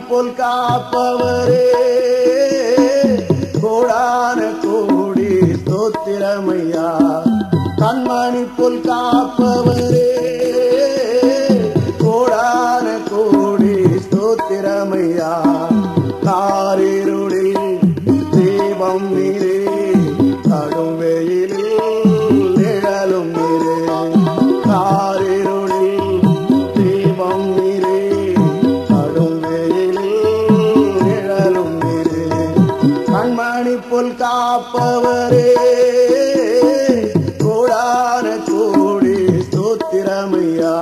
போல் காப்பவரே கோடான கோடி ஸ்தோத்திரமையா கண்மணி போல் காப்பவரே கோடான கோடி ஸ்தோத்திரமையா காரிருளில் தீபம் நீரே கடும் வெயிலில் நிழலும் நீரே காரிருளில் தீபம் நீரே கடும் வெயிலில் நிழலும் நீரே கண்மணி போல் காப்பவரே கோடான கோடி ஸ்தோத்திரமையா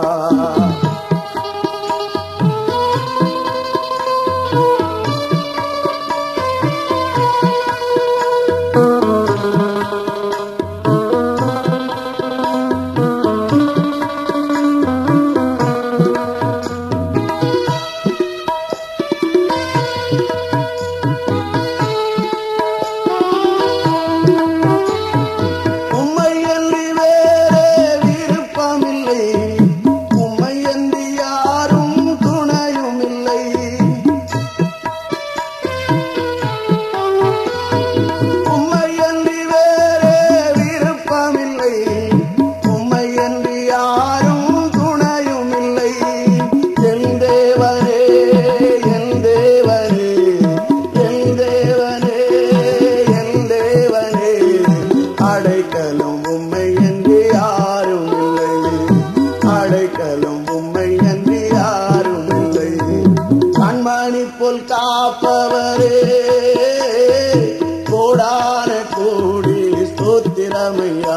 உம்மை அன்றி வேறே விருப்பமில்லை உம்மை அன்றி யாரும் துணையும் இல்லை உம்மை அன்றி வேறே விருப்பமில்லை உம்மை அன்றி யாரும் துணையும் இல்லை என் தேவனே என் தேவனே என் தேவனே என் தேவனே அடைக்கலும் உம்மை என்று யாரும் இல்லை அடைக்கலும் உம்மை என்று யாரும் இல்லை கண்மணி போல் காப்பவரே கோடான கோடி ஸ்தோத்திரமையா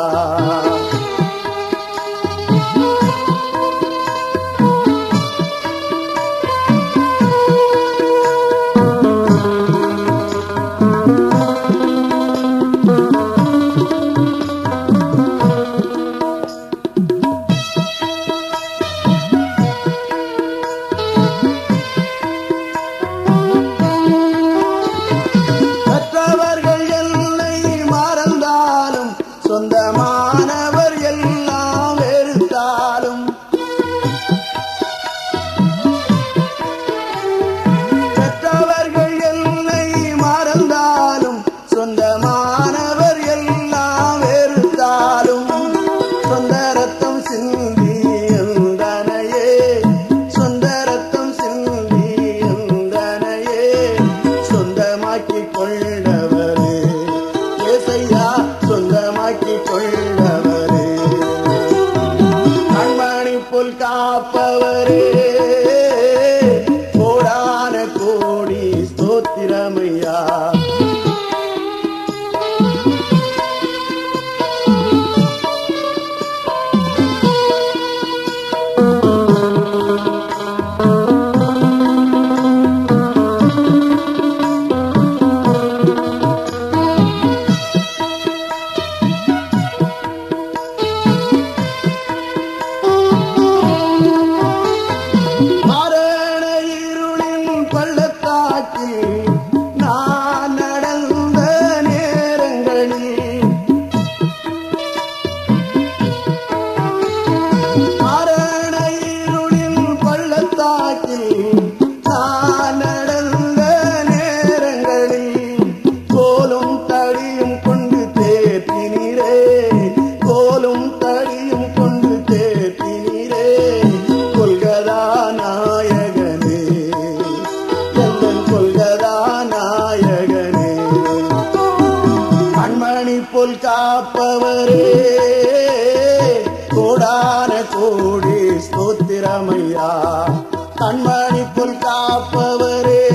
மற்றவர்கள் என்னை மறந்தாலும் சொந்தமானவர் எல்லாம் வெறுத்தாலும் பெற்றவர்கள் என்னை மறந்தாலும் சொந்தமானவர் எல்லாம் வெறுத்தாலும் சொந்த ரத்தம் சிந்தி எந்தனையே சொந்த ரத்தம் சிந்தி எந்தனையே சொந்தமாக்கி கொண்டவரே ஏசையா சொந்தமாக்கி கொண்டவரே கண்மணி போல் காப்பவரே கோடான கோடி ஸ்தோத்திரமையா மரண இருளின் பள்ளத்தாக்கில் நான் நடந்த நேரங்களில் மரண இருளின் பள்ளத்தாக்கில் நான் நடந்த நேரங்களில் கோலும் தடியும் கொண்டு தேற்றினீரே கோலும் தடியும் கொண்டு தேற்றினீரே கொல்கதா நாயகனே எங்கள் கொல்கதா நாயகனே கண்மணி போல் காப்பவரே கோடான கோடி ஸ்தோத்திரமையா கண்மணி போல் காப்பவரே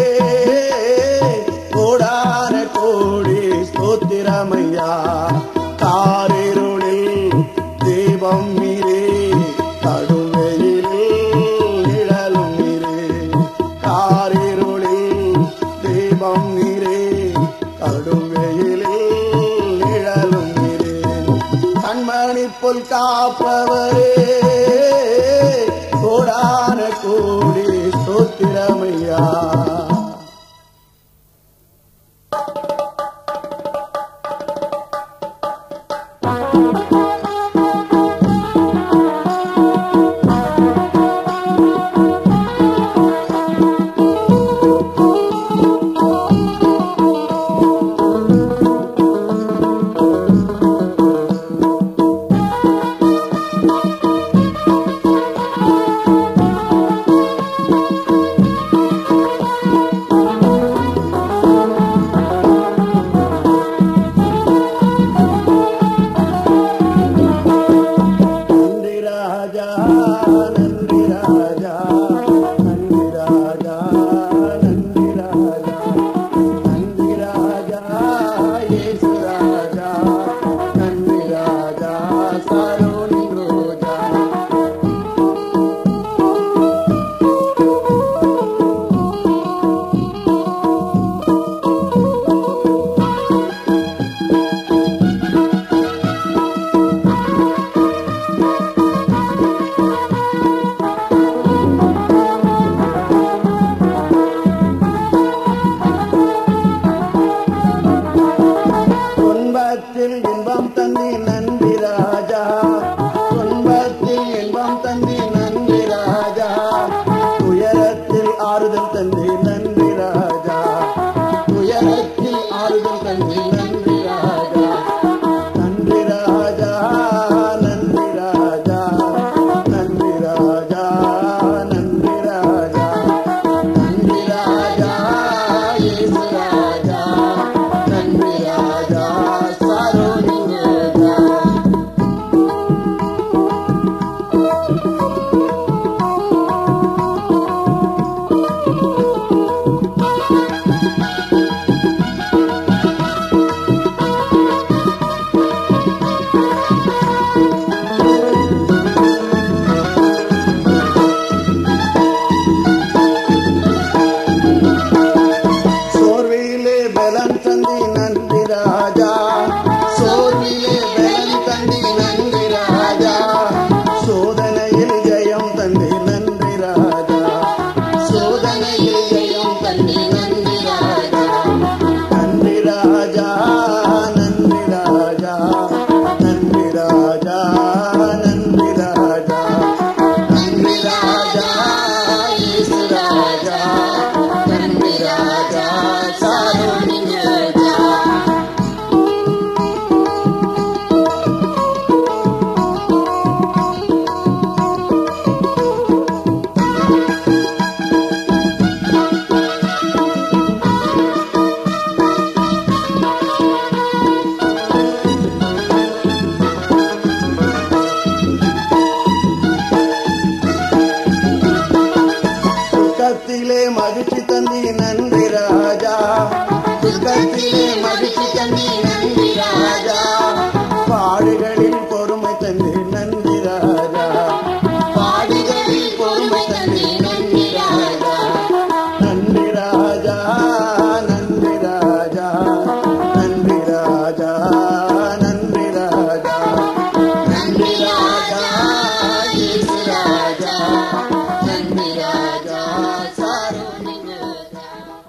கோடான கோடி ஸ்தோத்திரமையா காரிருளில் தீபம் மீரே கடுமையிலே நிழலும் நீரே காரிருளில் தீபம் நீரே கடும் வெயிலில் நிழலும் நீரே கண்மணி போல் காப்பவரே கோடான கோடி ஸ்தோத்திரமையா ஆ சாரோனின் ரோஜா துன்பத்தில் இன்பம் தந்தி நன்றி ராஜா துன்பத்தில் இன்பம் தந்தி நன்றி ராஜா துயரத்தில் ஆறுதல் தந்தி நன்றி ராஜா துயரத்தில் ஆறுதல் தந்தி நன்றி ராஜா நன்றி ராஜா நன்றி ராஜா நன்றி ராஜா நன்றி ராஜா நன்றி ராஜா இயேசு ராஜா நன்றி ராஜா சாரோனி ராஜா சோர்விலே பலன் தந்தி நன்றி ராஜா சோர்விலே பலன் தந்தி நன்றி ராஜா சோதனையில் ஜெயம் தந்தி நன்றி ராஜா சோதனையில் ஜெயம் தந்தி நன்றி ராஜா நன்றி ராஜா நன்றி ராஜா நன்றி ராஜா நன்றி ராஜா நன்றி ராஜா இயேசு ராஜா நன்றி ராஜா சாரோனி ராஜா துக்கத்திலே மகிழ்ச்சி தந்தி நன்றி ராஜா துக்கத்திலே மகிழ்ச்சி தந்தி நன்றி ராஜா பாடுகளில் பொறுமை தந்தி நன்றி ராஜா பாடுகளில் பொறுமை தந்தி நன்றி ராஜா நன்றி ராஜா நன்றி ராஜா நன்றி ராஜா நன்றி ராஜா நன்றி ராஜா இயேசு ராஜா நன்றி ராஜா சாரோனி ராஜா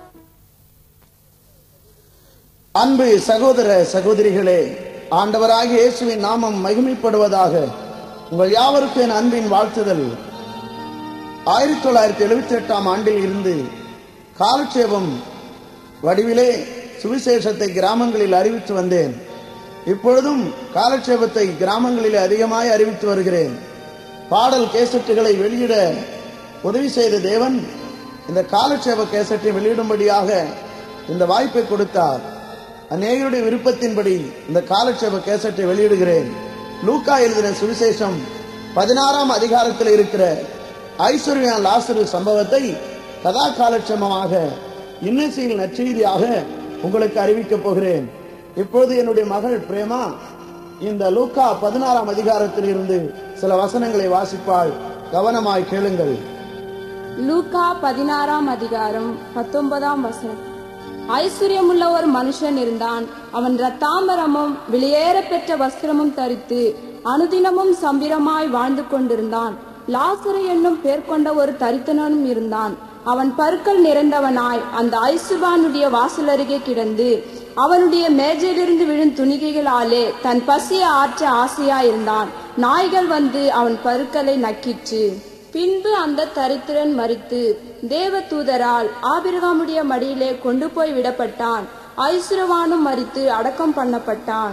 அன்பு சகோதர சகோதரிகளே ஆண்டவராகிய இயேசுவின் நாமம் மகிமைப்படுவதாக உங்கள் யாவருக்கும் என் அன்பின் வாழ்த்துதல் ஆயிரத்தி தொள்ளாயிரத்தி எழுபத்தி எட்டாம் ஆண்டில் இருந்து காலட்சேபம் வடிவிலே சுவிசேஷத்தை கிராமங்களில் அறிவித்து வந்தேன் இப்பொழுதும் காலட்சேபத்தை கிராமங்களில் அதிகமாய் அறிவித்து வருகிறேன் பாடல் கேசட்டுகளை வெளியிட உதவி செய்த தேவன் இந்த காலட்சேப கேசட்டை வெளியிடும்படியாக இந்த வாய்ப்பை கொடுத்தார் அநேகருடைய விருப்பத்தின்படி இந்த காலட்சேப கேசட்டை வெளியிடுகிறேன் லூக்கா எழுதின சுவிசேஷம் பதினாறாம் அதிகாரத்தில் இருக்கிற ஐஸ்வர்யா லாசரு சம்பவத்தை கதா காலட்சேபமாக இன்னிசையில் நற்செய்தியாக உங்களுக்கு அறிவிக்கப் போகிறேன் இப்பொழுது என்னுடைய மகள் பிரேமா இந்த லூக்கா பதினாறாம் அதிகாரத்தில் இருந்து சில வசனங்களை வாசிப்பாள் கவனமாய் கேளுங்கள் லூக்கா பதினாறாம் அதிகாரம் பத்தொன்பதாம் வசனம் ஐஸ்வர்யமுள்ள ஒரு மனுஷன் இருந்தான் அவன் ரத்தாம்பரமும் வெளியேற பெற்ற வஸ்திரமும் தரித்து அனுதினமும் சம்பிரமாய் வாழ்ந்து கொண்டிருந்தான் லாசரு என்னும் பேர் கொண்ட ஒரு தரித்தனும் இருந்தான் அவன் பருக்கள் நிறைந்தவனாய் அந்த ஐசுபானுடைய வாசல் அருகே கிடந்து அவனுடைய மேஜையிலிருந்து விழும் துணிகைகளாலே தன் பசியை ஆற்ற ஆசையாயிருந்தான் நாய்கள் வந்து அவன் பருக்களை நக்கிற்று பின்பு அந்த தரித்திரன் மரித்து தேவ தூதரால் ஆபிரகாமுடைய மடியிலே கொண்டு போய் விடப்பட்டான் ஐசுரவானும் மரித்து அடக்கம் பண்ணப்பட்டான்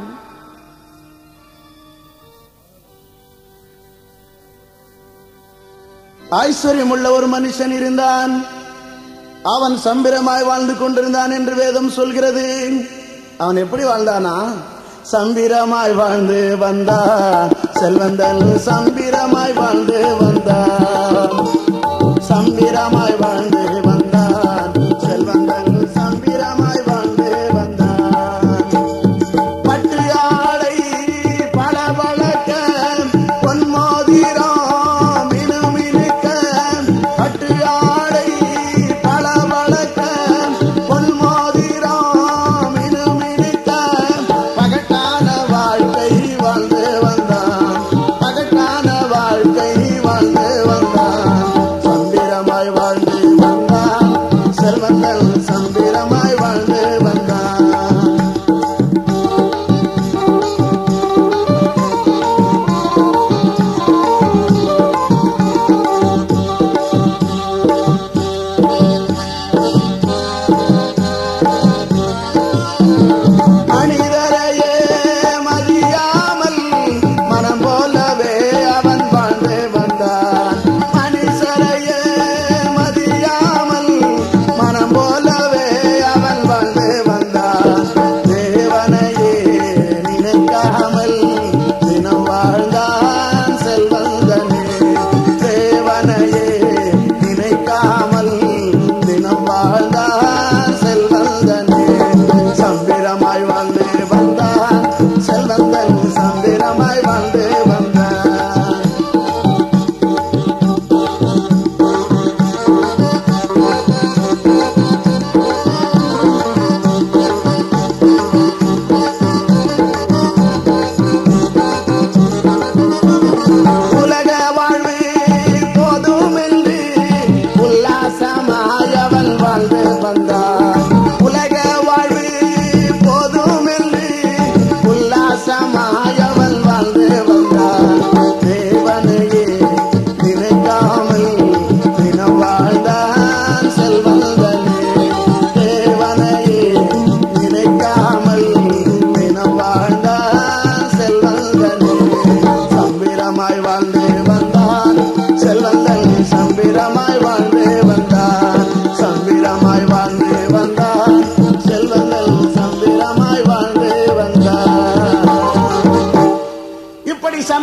ஐஸ்வர்யம் உள்ள ஒரு மனுஷன் இருந்தான் அவன் சம்பிரமாய் வாழ்ந்து கொண்டிருந்தான் என்று வேதம் சொல்கிறது அவன் எப்படி வாழ்ந்தானா சம்பிரமாய் வாழ்ந்து வந்தான் செல்வந்தன் சம்பிரமாய் வாழ்ந்து வந்தான் சம்பிரமாய் வாழ்ந்து வந்தான் செல்வந்தன் சம்பிரமாய் வாழ்ந்து வந்தான் பட்டு ஆடை பளபளக்க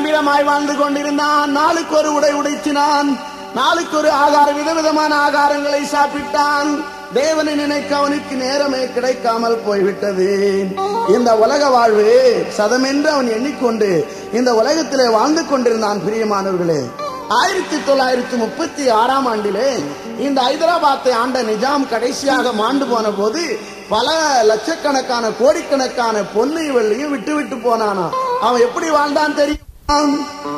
சம்பிரமாய் வாழ்ந்து கொண்டிருந்தான் நாளுக்கு ஒரு உடை உடைத்தினான் நாளுக்கு ஒரு ஆகாரம் விதவிதமான ஆகாரங்களை சாப்பிட்டான் தேவனை நினைக்க அவனுக்கு நேரமே கிடைக்காமல் போய்விட்டது இந்த உலக வாழ்வு சதமென்று அவன் எண்ணிக்கொண்டு இந்த உலகத்திலே வாழ்ந்து கொண்டிருந்தான் பிரியமானவர்களே ஆயிரத்தி தொள்ளாயிரத்தி முப்பத்தி ஆறாம் ஆண்டிலே இந்த ஹைதராபாத்தை ஆண்ட நிஜாம் கடைசியாக மாண்டு போன போது பல லட்சக்கணக்கான கோடிக்கணக்கான பொன்னை வெள்ளியும் விட்டு விட்டு போனானா அவன் எப்படி வாழ்ந்தான் தெரியும்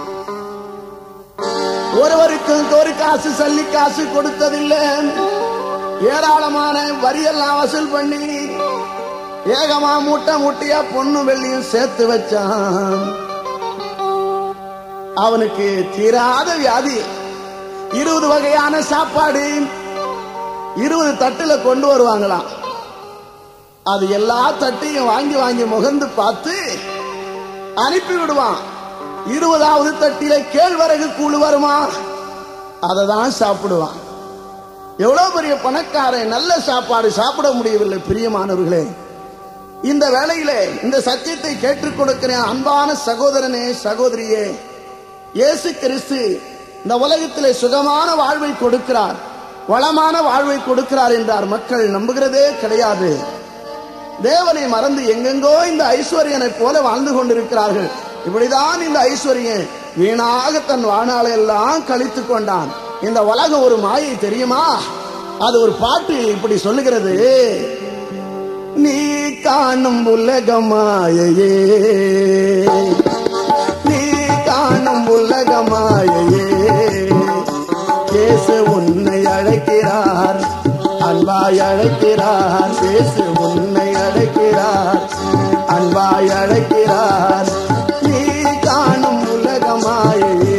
ஒருவருக்கும் ஒரு காசு சல்லி காசு கொடுத்ததில்லை ஏராளமான வரியெல்லாம் வசூல் பண்ணி ஏகமா மூட்டை மூட்டையா பொண்ணு வெள்ளியும் சேர்த்து வச்சான் அவனுக்கு தீராத வியாதி இருபது வகையான சாப்பாடு இருபது தட்டுல கொண்டு வருவாங்களாம் அது எல்லா தட்டையும் வாங்கி வாங்கி முகந்து பார்த்து அனுப்பி விடுவான் இருபதாவது தட்டில கேழ்வரகு கூழ் வருமா அதை தான் சாப்பிடுவான் எவ்வளவு பெரிய பணக்காரன் நல்ல சாப்பாடு சாப்பிட முடியவில்லை பிரியமானவர்களே இந்த வேளையிலே இந்த சத்தியத்தை கேட்டுக் கொடுக்கிற அன்பான சகோதரனே சகோதரியே இயேசு கிறிஸ்து இந்த உலகத்திலே சுகமான வாழ்வை கொடுக்கிறார் வளமான வாழ்வை கொடுக்கிறார் என்றார் மக்கள் நம்புகிறதே கிடையாது தேவனை மறந்து எங்கெங்கோ இந்த ஐஸ்வர்யனை போல வாழ்ந்து கொண்டிருக்கிறார்கள் இப்படிதான் இந்த ஐஸ்வர்யன் வீணாக தன் வாழ்நாளை எல்லாம் கழித்து கொண்டான் இந்த உலகம் ஒரு மாயை தெரியுமா அது ஒரு பாட்டு இப்படி சொல்லுகிறது நீ காணும் உலக மாயையே நீ காணும் உலக மாயையே இயேசு உன்னை அழைக்கிறார் அன்பாய் அழைக்கிறார் இயேசு உன்னை அழைக்கிறார் அன்பாய் அழைக்கிறார் நீ காணும் உலக மாயையே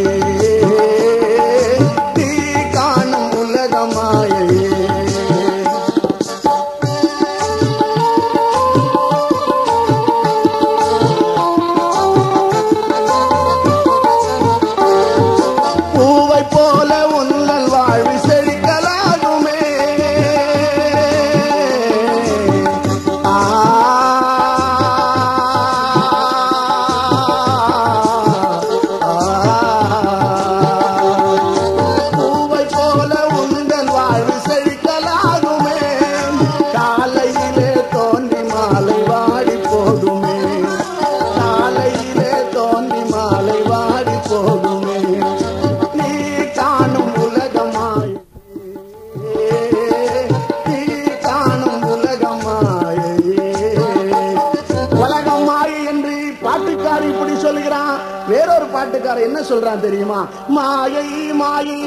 நீ காணும் உலக மாயையே பூவை போல உன்னல் வாழ்வு செழிக்கலாகுமே ஆ, ஆ. பூவை போல உங்கள் வாழ்வு செழிக்கலாகுமே காலையிலே தோன்றி மாலை வாடி போகுமே காலையிலே தோன்றி மாலை வாடி போகுமே நீ காணும் உலகமாய் நீ காணும் உலகமாயே உலகம் மாயை என்று பாட்டுக்காரர் இப்படி சொல்லுகிறான் வேறொரு பாட்டுக்காரர் என்ன சொல்றான் தெரியுமா மாயை மாயை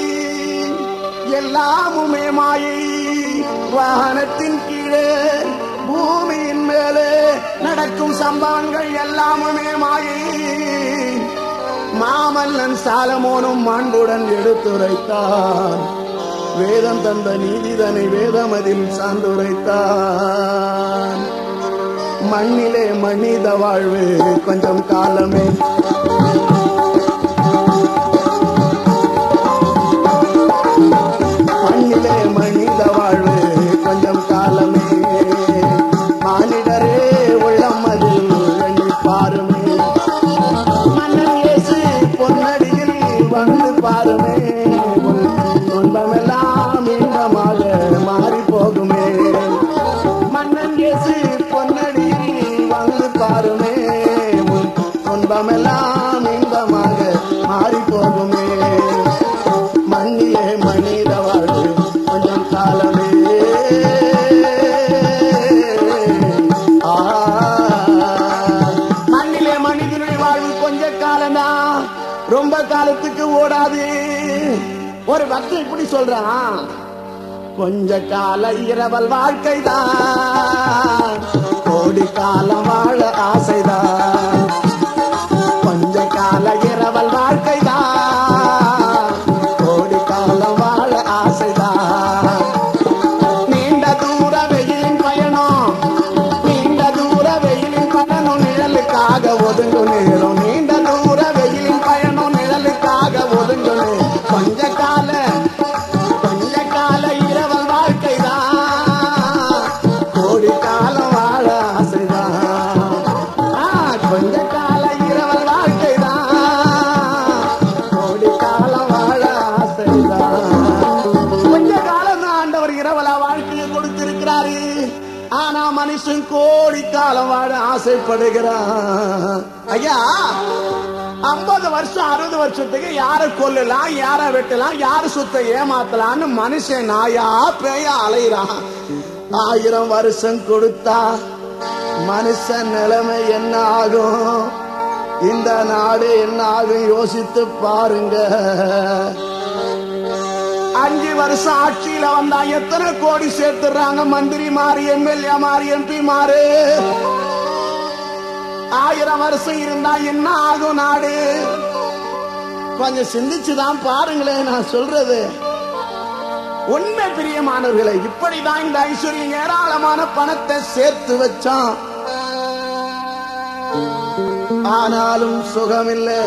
எல்லாமுமே மாயை வாகனத்தின் கீழே பூமியின் மேலே நடக்கும் சம்பவங்கள் எல்லாமுமே மாயை மாமல்லன் சாலமோனும் மாண்புடன் எடுத்துரைத்தான் வேதம் தந்த நீதிதனை வேதமதில் சார்ந்துரைத்தான் மண்ணிலே மனித வாழ்வு கொஞ்சம் காலமே மண்ணிலே மனித வாழ்வு கொஞ்சம் காலமே மானிடரே உள்ளம் அதில் எண்ணி பாருமே மன்னன் இயேசு பொன்னடியில் வந்து பாருமே உன் துன்பமெல்லாம் இன்பமாக மாறி போகுமே மன்னன் இயேசு பொன்னடியில் வந்து பாருமே உன் துன்பமெல்லாம் இன்பமாக மாறி போகுமே மண்ணிலே மனித வாழ்வு கொஞ்சம் காலமே ஆ, மண்ணிலே மனிதனுடைய வாழ்வு கொஞ்ச காலம்தான் ரொம்ப காலத்துக்கு ஓடாது ஒரு பக்தன் இப்படி சொல்றான் கொஞ்ச கால இரவல் வாழ்க்கைதான் கோடி காலம் வாழ ஆசைதான் கொஞ்ச கால இரவல் வாழ்க்கைதான் கோடி காலம் வாழ ஆசைதான் நீண்ட தூர வெயிலின் பயணம் நீண்ட தூர வெயிலின் பயணம் நிழலுக்காக ஒதுங்கு நேரம் நீண்ட தூர வெயிலின் பயணம் நிழலுக்காக ஒதுங்கு நேரம். கொஞ்ச கால கொஞ்ச கால இரவல் வாழ்க்கைதான் கோடி காலம் வாழ ஆசைதான் ஆ, கொஞ்ச கால இரவல் வாழ்க்கைதான் கோடி காலம் வாழ ஆசைப்படுகிறான் ஐயா ஐம்பது வருஷம் அறுபது வருஷத்துக்கு யார கொல்லலாம் யார வெட்டலாம் யார சுத்த ஏமாத்தலாம்னு மனுஷன் நாயா பேயா அலையிறான் ஆயிரம் வருஷம் கொடுத்தா மனுஷன் நிலைமை என்ன ஆகும் இந்த நாடு என்ன ஆகும் யோசித்து பாருங்க அஞ்சு வருஷம் ஆட்சியில வந்தா எத்தனை கோடி சேர்த்துறாங்க மந்திரி மாறி எம்எல்ஏ மாறி எம்பி மாறு ஆயிரம் வருஷம் இருந்தா என்ன ஆகும் நாடு கொஞ்சம் சிந்திச்சுதான் பாருங்களேன் நான் சொல்றது உண்மை பிரியமானவர்களை இப்படிதான் இந்த ஐஸ்வர்யம் ஏராளமான பணத்தை சேர்த்து வச்சான் ஆனாலும் சுகமில்லை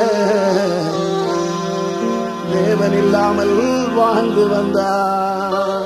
தேவன் இல்லாமல் வாழ்ந்து வந்தார்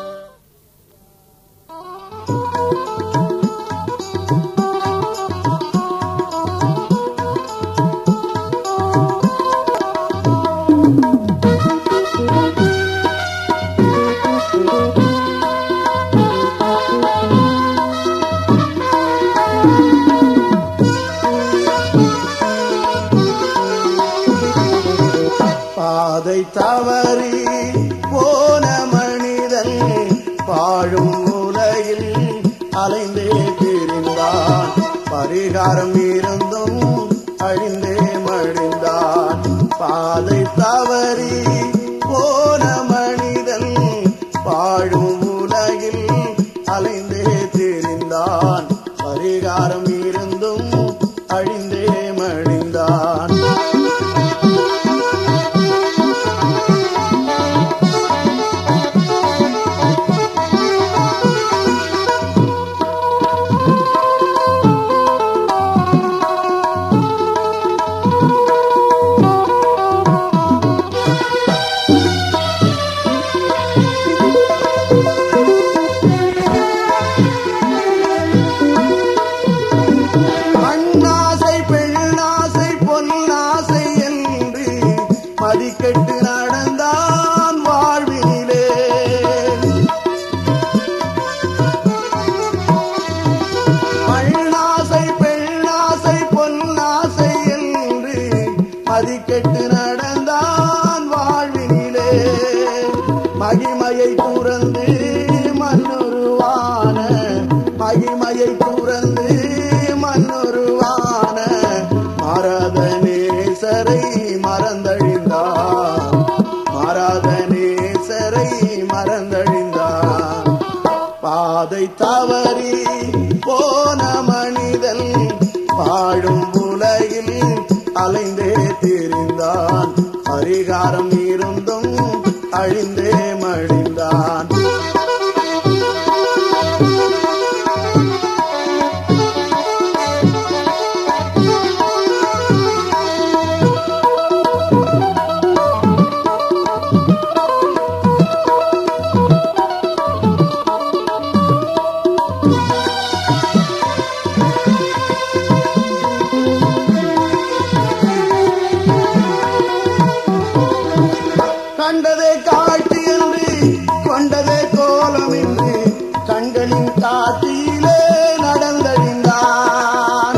பாதை தவறி போன மனிதன் பாழும் உலகில் அலைந்தே திரிந்தான் பரிகாரம் இருந்தும் அழிந்தே மடிந்தான் பாதை தவறி போன மனிதன் பாழும் உலகில் அலைந்தே திரிந்தான் பரிகாரம் இருந்தும் அழிந்தே மடிந்தான் மண்ணாசை பெண்ணாசை பொன்னாசை என்று மதிக்கெட்டு நடந்தான் வாழ்வினிலே மண்ணாசை பெண்ணாசை பொன்னாசை என்று மதிக்கெட்டு நடந்தான் வாழ்வினிலே மகிமையை துறந்து மண்ணுருவான மகிமையை துறந்து மண்ணுருவான மரத நேசரை மறந்தழிந்தார் மரத நேசரை மறந்தழிந்தார் பாதை தவறி போன மனிதன் பாழும் உலகில் அலைந்தே திரிந்தான் பரிகாரம் இருந்தும் அழிந்தே மடிந்தான் கண்டதே காட்சி என்று கொண்டதே கோலம் என்று கண்களின் காட்சியிலே நடந்தழிந்தான்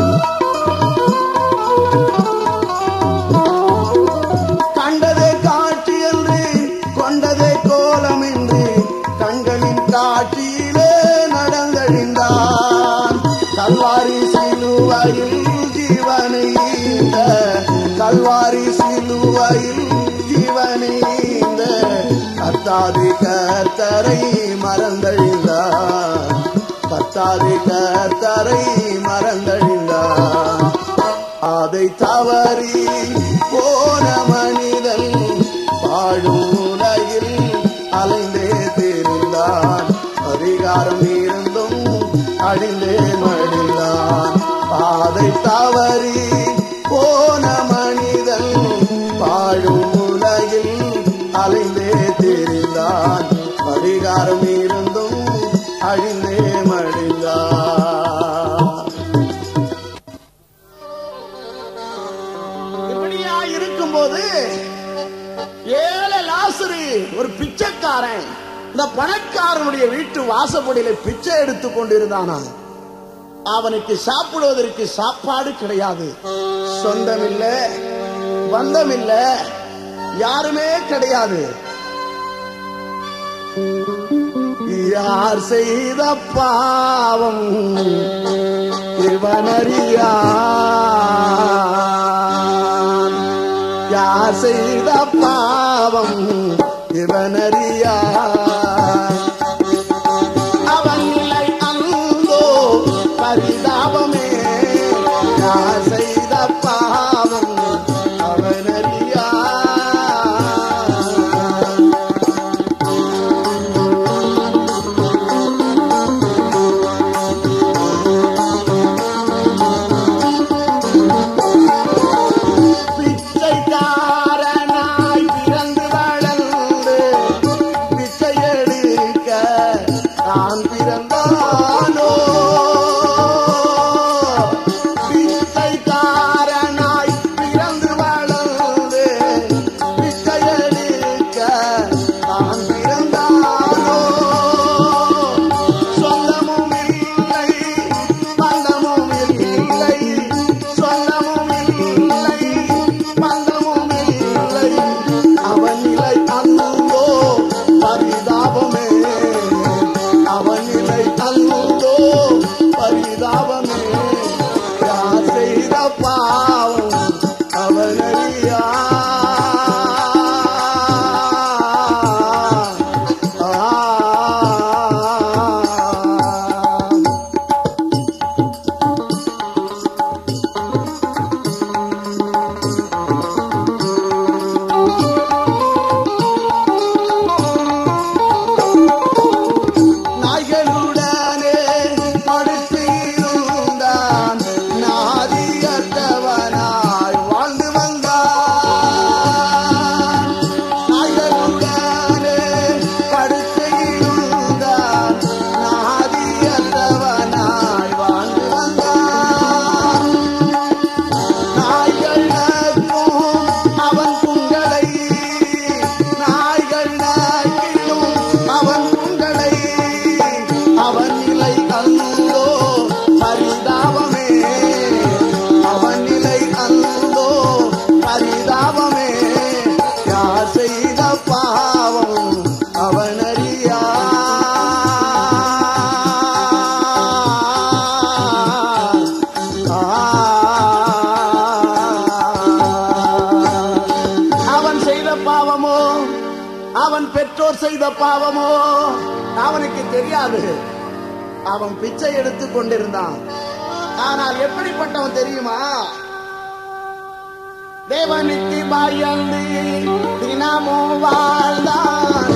கண்டதே காட்சி என்று கொண்டதே கோலம் என்று கண்களின் காட்சியிலே நடந்தழிந்தான் கல்வாரி சிலுவையில் ஜீவனை ஈந்த கல்வாரி சிலுவையில் ஜீவனை ஈந்த கத்தாதி கர்த்தரை மறந்தழிந்தார் கத்தாதி கர்த்தரை மறந்தழிந்தார் அதை தவறி போன மனிதன் பாழும் உலகில் அலைந்தே தெரிந்தான் அதிகாரம் இருந்தும் அழிந்தே மடிந்தான் பாதை தவறி போன மனிதன் பாழும் உலகில் அலைந்தே தெரிந்தான் அதிகாரம் இருந்தும் அழிந்தே மடிந்தான் இப்படியா இருக்கும்போது ஏழை லாசரு ஒரு பிச்சைக்காரன் இந்த பணக்காரனுடைய வீட்டு வாசப்படியில பிச்சை எடுத்துக் கொண்டிருந்தானா அவனுக்கு சாப்பிடுவதற்கு சாப்பாடு கிடையாது சொந்தம் இல்ல பந்தம் இல்ல யாருமே கிடையாது யார் செய்த பாவம் இவனறியான் யார் செய்த பாவம் இவனறியான் அவன் நிலை அந்தோ பரிதாபமே யார் செய்த பாவம் அவனறியான் பிச்சைக்காரனாய் பிறந்து வளர்ந்து பிச்சை எடுக்க தான் பிறந்தானோ பிச்சைக்காரனாய் பிறந்து வளர்ந்து பிச்சை எடுக்க தான் பிறந்தானோ சொல்லமும் இல்லை பந்தமும் இல்லை சொல்லமும் இல்லை பந்தமும் இல்லை அவன் நிலை அந்தோ பரிதாபமே அவன் நிலை அந்தோ பரிதாபமே யார் செய்த பாவம் அவனறியா ஆ நாய்களுடனே படுத்து இருந்தான் நாதியற்றவனாய் வாழ்ந்து வந்தான் நாய்களுடனே படுத்து இருந்தான் நாதியற்றவனாய் வாழ்ந்து வந்தான் நாய்கள் நக்கும் அவன் புங்களை நாய்கள் நக்கிலும் அவன் புங்களை அவன் நிலை அல்லோ பரிதாபமே அவன் நிலை அல்லோ பரிதாபமே யார் செய்த பாவம் அவன் அறியா அவன் செய்த பாவமோ அவன் பெற்றோர் செய்த பாவமோ அவனுக்கு தெரியாது அவன் பிச்சை எடுத்துக் கொண்டிருந்தான் ஆனால் எப்படிப்பட்டவன் தெரியுமா தேவனுக்கு பயந்து தினமும் வாழ்ந்தான்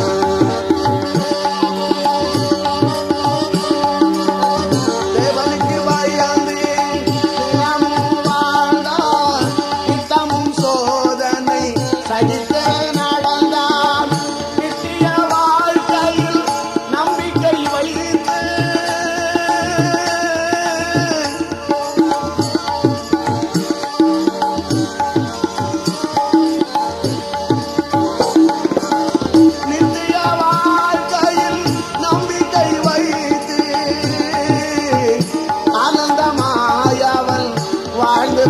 தேவனுக்கு பயந்து தினமும் வாழ்ந்தான் நித்தமும் சோதனை சகித்தே நடந்தான் நித்திய வாழ்க்கையில் நம்பிக்கை வைத்து நித்திய வாழ்க்கையில் நம்பிக்கை வைத்து ஆனந்தமாய் அவன் வாழ்ந்து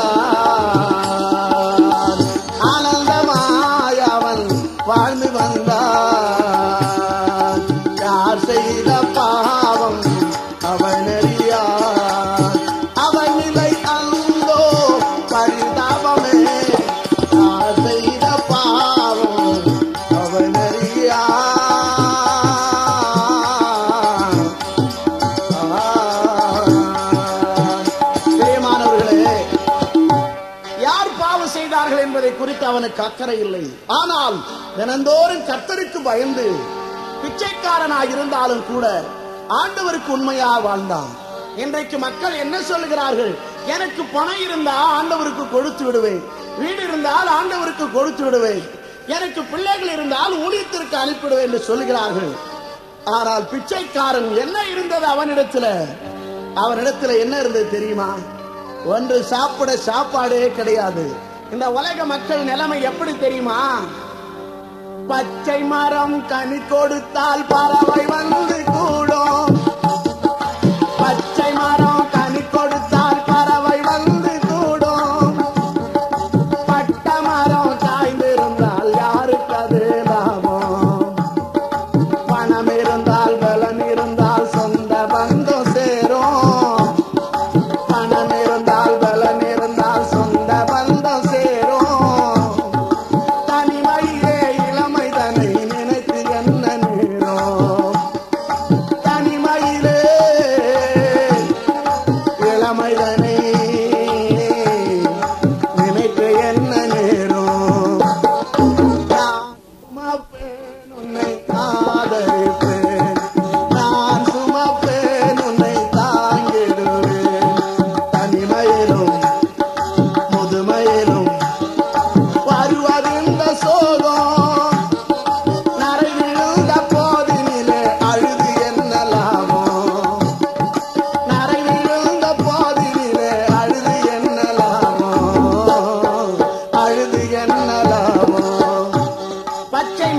வந்தான் ஆனந்தமாய் அவன் வாழ்ந்து வந்தான் யார் செய்த பாவம் அவன் அறியான் அவன் நிலை அந்தோ பரிதாபமே யார் செய்த பாவம் அவன் அறியான் பிரியமானவர்களே யார் பாவம் செய்தார்கள் என்பதை குறித்து அவனுக்கு அக்கறை இல்லை ஆனால் தினந்தோறும் கர்த்தருக்கு பயந்து பிச்சைக்காரனாய் இருந்தாலும் கூட ஆண்டவருக்கு உண்மையா வாழ்ந்தான் இன்றைக்கு மக்கள் என்ன சொல்லுகிறார்கள் எனக்கு பணம் இருந்தா ஆண்டவருக்கு கொடுத்து விடுவேன் வீடு இருந்தால் ஆண்டவருக்கு கொடுத்து விடுவேன் எனக்கு பிள்ளைகள் இருந்தால் ஊழியத்திற்கு அனுப்பிடுவேன் என்று சொல்லுகிறார்கள் ஆனால் பிச்சைக்காரன் என்ன இருந்தது அவனிடத்துல அவனிடத்துல என்ன இருந்தது தெரியுமா ஒன்று சாப்பிட சாப்பாடே கிடையாது இந்த உலக மக்கள் நிலைமை எப்படி தெரியுமா பச்சை மரம் கனி கொடுத்தால் பறவை வந்து கூடும் பச்சை மரம்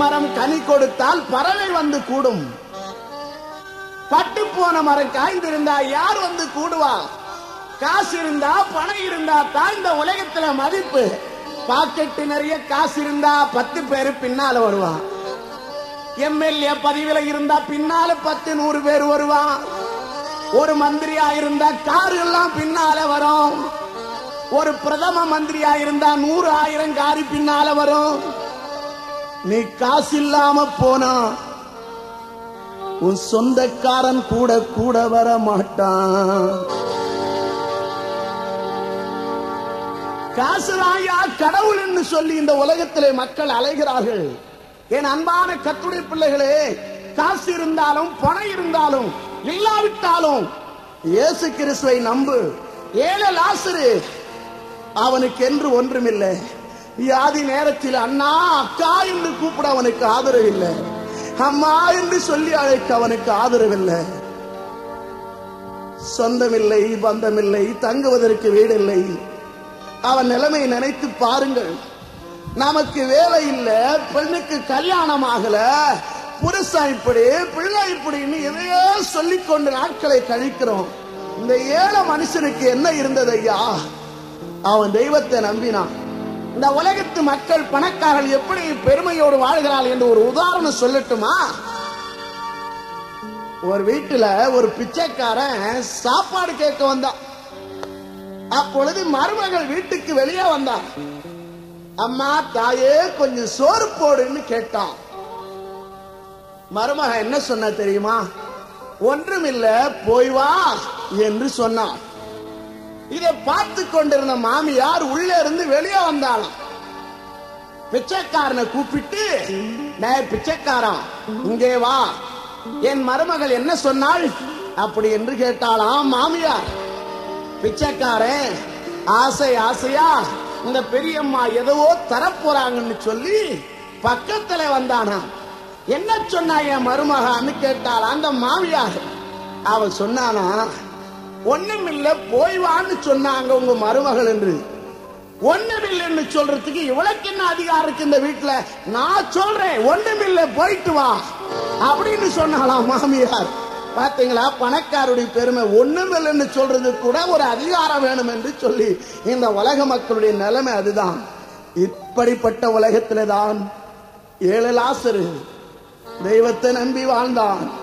மரம் கனி கொடுத்தால் பறவை வந்து கூடும் பட்டு போன மரம் காய்ந்திருந்தா யார் வந்து கூடுவா காசு இருந்தா பணம் இருந்தா தான் இந்த உலகத்துல மதிப்பு பாக்கெட்டு நிறைய காசு இருந்தா பத்து பேரு பின்னால வருவான் எம்எல்ஏ பதவியில இருந்தா பின்னால பத்து நூறு பேர் வருவான் ஒரு மந்திரியா இருந்தா காரு எல்லாம் பின்னால வரும் ஒரு பிரதம மந்திரியா இருந்தா நூறு ஆயிரம் காரி பின்னால வரும் நீ காசு இல்லாம போனா உன் சொந்தக்காரன் கூட கூட வர மாட்டான் காசுராயா கடவுள் என்று சொல்லி இந்த உலகத்திலே மக்கள் அலைகிறார்கள் என் அன்பான கத்துடைய பிள்ளைகளே காசு இருந்தாலும் பணம் இருந்தாலும் இல்லாவிட்டாலும் இயேசு கிறிஸ்துவை நம்பு ஏழை லாசரு அவனுக்கு என்று ஒன்றுமில்லை வியாதி நேரத்தில் அண்ணா அக்கா என்று கூப்பிட அவனுக்கு ஆதரவு இல்லை அம்மா என்று சொல்லி அழைக்க அவனுக்கு ஆதரவில்லை சொந்தமில்லை பந்தமில்லை தங்குவதற்கு வீடில்லை அவன் நிலைமை நினைத்து பாருங்கள் நமக்கு வேலை இல்ல பெண்ணுக்கு கல்யாணம் ஆகல புருஷன் இப்படி பிள்ளை இப்படின்னு எதையோ சொல்லிக் கொண்டு நாட்களை கழிக்கிறோம் இந்த ஏழை மனுஷனுக்கு என்ன இருந்தது ஐயா அவன் தெய்வத்தை நம்பினான் இந்த உலகத்து மக்கள் பணக்காரர்கள் எப்படி பெருமையோடு வாழ்கிறாள் என்று ஒரு உதாரணம் சொல்லட்டுமா ஒரு வீட்டுல ஒரு பிச்சைக்காரன் சாப்பாடு கேட்க வந்தான் அப்பொழுது மருமகள் வீட்டுக்கு வெளியே வந்தான் அம்மா தாயே கொஞ்சம் சோறு போடுன்னு கேட்டான் மருமக என்ன சொன்ன தெரியுமா ஒன்றுமில்ல போய் வா என்று சொன்னான் இதை பார்த்து கொண்டிருந்த மாமியார் உள்ளே இருந்து வெளியே வந்தாளாம் பிச்சைக்காரனை கூப்பிட்டு டேய் பிச்சைக்காரன் இங்கே வா என் மருமகள் என்ன சொன்னாள் அப்படி என்று கேட்டாளாம் மாமியார் பிச்சைக்காரன் ஆசை ஆசையா இந்த பெரியம்மா எதவோ தரப்போறாங்கன்னு சொல்லி பக்கத்துல வந்தானா என்ன சொன்னா என் மருமகான்னு கேட்டாள் அந்த மாமியார் அவ சொன்னானா ஒண்ணுமில்ல போய் வான்னு சொன்னாங்க உங்க மருமகள் என்று ஒண்ணுமில்லைன்னு சொல்றதுக்கு இவளுக்கு என்ன அதிகாரம் இருக்கு இந்த வீட்டுல நான் சொல்றேன் ஒண்ணுமில்ல போயிட்டு வா அப்படின்னு சொன்னாலாம் மாமியார் பாத்தீங்களா பணக்காருடைய பெருமை ஒண்ணுமில்லைன்னு சொல்றது கூட ஒரு அதிகாரம் வேணும் என்று சொல்லி இந்த உலக மக்களுடைய நிலைமை அதுதான் இப்படிப்பட்ட உலகத்திலே தான் ஏழு லாசரு தெய்வத்தை நம்பி வாழ்ந்தான்